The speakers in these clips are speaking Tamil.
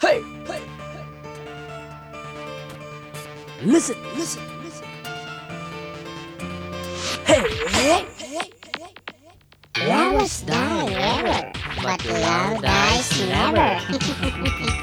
Hey, hey, listen, listen, listen. Hey, hey, hey. Lovers die ever, but love dies never.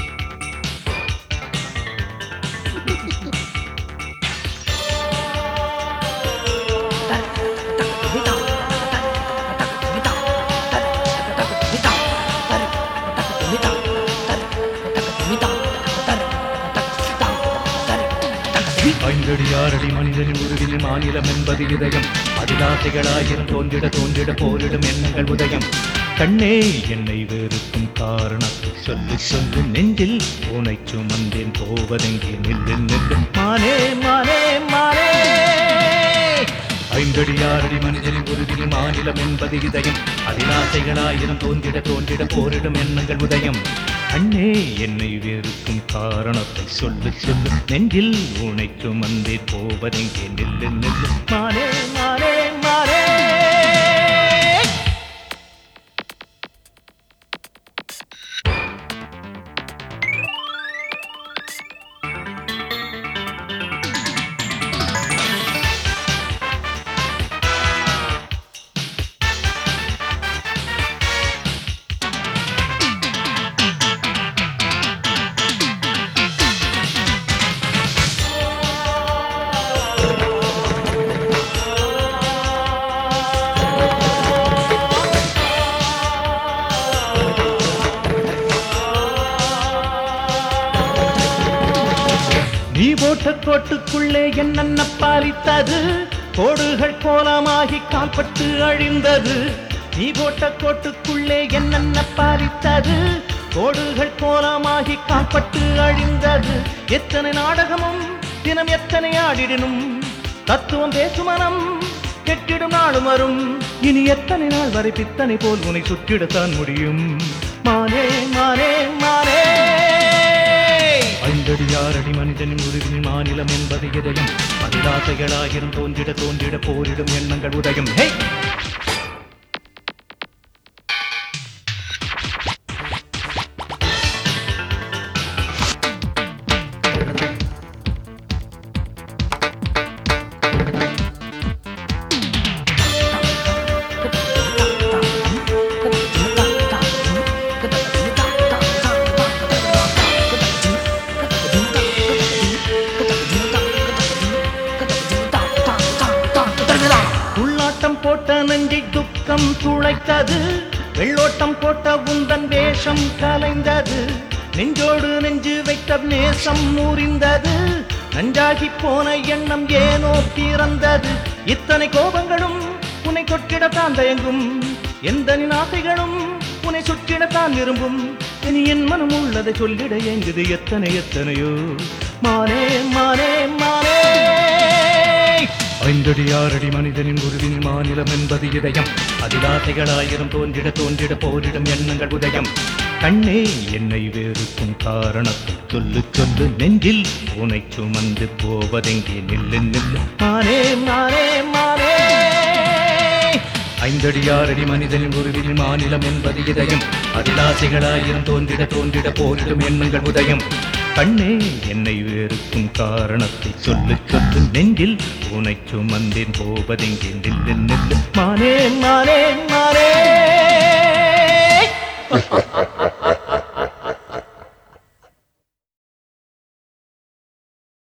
ஐந்தடி ஆறடி மனிதனின் உருவினில் மாநிலம் என்பது இதயம் அதிலாசைகளாயிரம் தோன்றிட தோன்றிட போரிடும் எண்ணங்கள் உதயம் கண்ணே என்னை வெறுக்கும் காரணத்தை சொல்லு சொல்லு நெஞ்சில் உனை சுமந்தேன் போவதெங்கே நில்லு நில்லு மானே மானே மானே ஐந்தடி ஆறடி மனிதனின் உருவினில் மாநிலம் என்பது இதயம் அதிலாசைகளாயிரம் தோன்றிட தோன்றிட போரிடும் எண்ணங்கள் உதயம் அண்ணே என்னை வெறுக்கும் காரணத்தை சொல்லு சொல்லு நெஞ்சில் உனை சுமந்தே போவதெங்கே நில்லு நில்லு மானே மானே மானே நீ போட்ட கோட்டுக்குள்ளே என்னென்ன பாலித்தது கோடுகள் கோலமாகி கால்பட்டு அழிந்தது நீ போட்ட கோட்டுக்குள்ளே என்னென்ன பாலித்தது கோடுகள் கோலமாகி கால்பட்டு அழிந்தது எத்தனை நாடகமும் தினம் எத்தனை ஆடிடனும் தத்துவம் பேசுமனம் கெட்டிடும் நாளும் வரும் இனி எத்தனை நாள் வரை பித்தனை போல் உன்னை சுற்றிடத்தான் முடியும் மானே மானே மானே ஐந்தடி ஆறடி மனிதனின் உருவின் மாநிலம் என்பது இதயம் அதிராசைகளாயிரம் தோன்றிட தோன்றிட போரிடும் எண்ணங்கள் உதயம் ஹே உள்ளாட்டம் போட்ட நெஞ்சை துக்கம் துளைத்தது வெள்ளோட்டம் போட்ட உந்தன் வேஷம் கலைந்தது நெஞ்சோடு நெஞ்சு வைத்த நேசம் முறிந்தது நஞ்சாகி போன எண்ணம் ஏனோ பிறந்தது இத்தனை கோபங்களும் உன்னை கொட்டிடத்தான் தயங்கும் எந்த ஆசைகளும் உன்னை சுற்றிடத்தான் விரும்பும் இனி என் மனம் உள்ளதை சொல்லிட எங்குது எத்தனை எத்தனையோ மானே மானே மானே ஐந்தடி ஆறடி மனிதனின் உருவின் மாநிலம் என்பது இதயம் அதிலாசைகளாயிரம் தோன்றிட தோன்றிட போரிடும் எண்ணங்கள் உதயம் கண்ணே என்னை வெறுக்கும் காரணத்தை சொல்லு சொல்லு நெஞ்சில் உனை சுமந்து போவதெங்கே நில்லு நில்லு மானே மானே மானே ஐந்தடி ஆறடி மனிதனின் உருவில் மாநிலம் என்பது இதயம் அதிலாசைகளாயிரம் தோன்றிட தோன்றிட போரிடும் எண்ணங்கள் உதயம் கண்ணே என்னை வெறுக்கும் காரணத்தை சொல்லு சொல்லு நெஞ்சில் உனை சுமந்தேன் போவதெங்கே நில்லு நில்லு மானே மானே மானே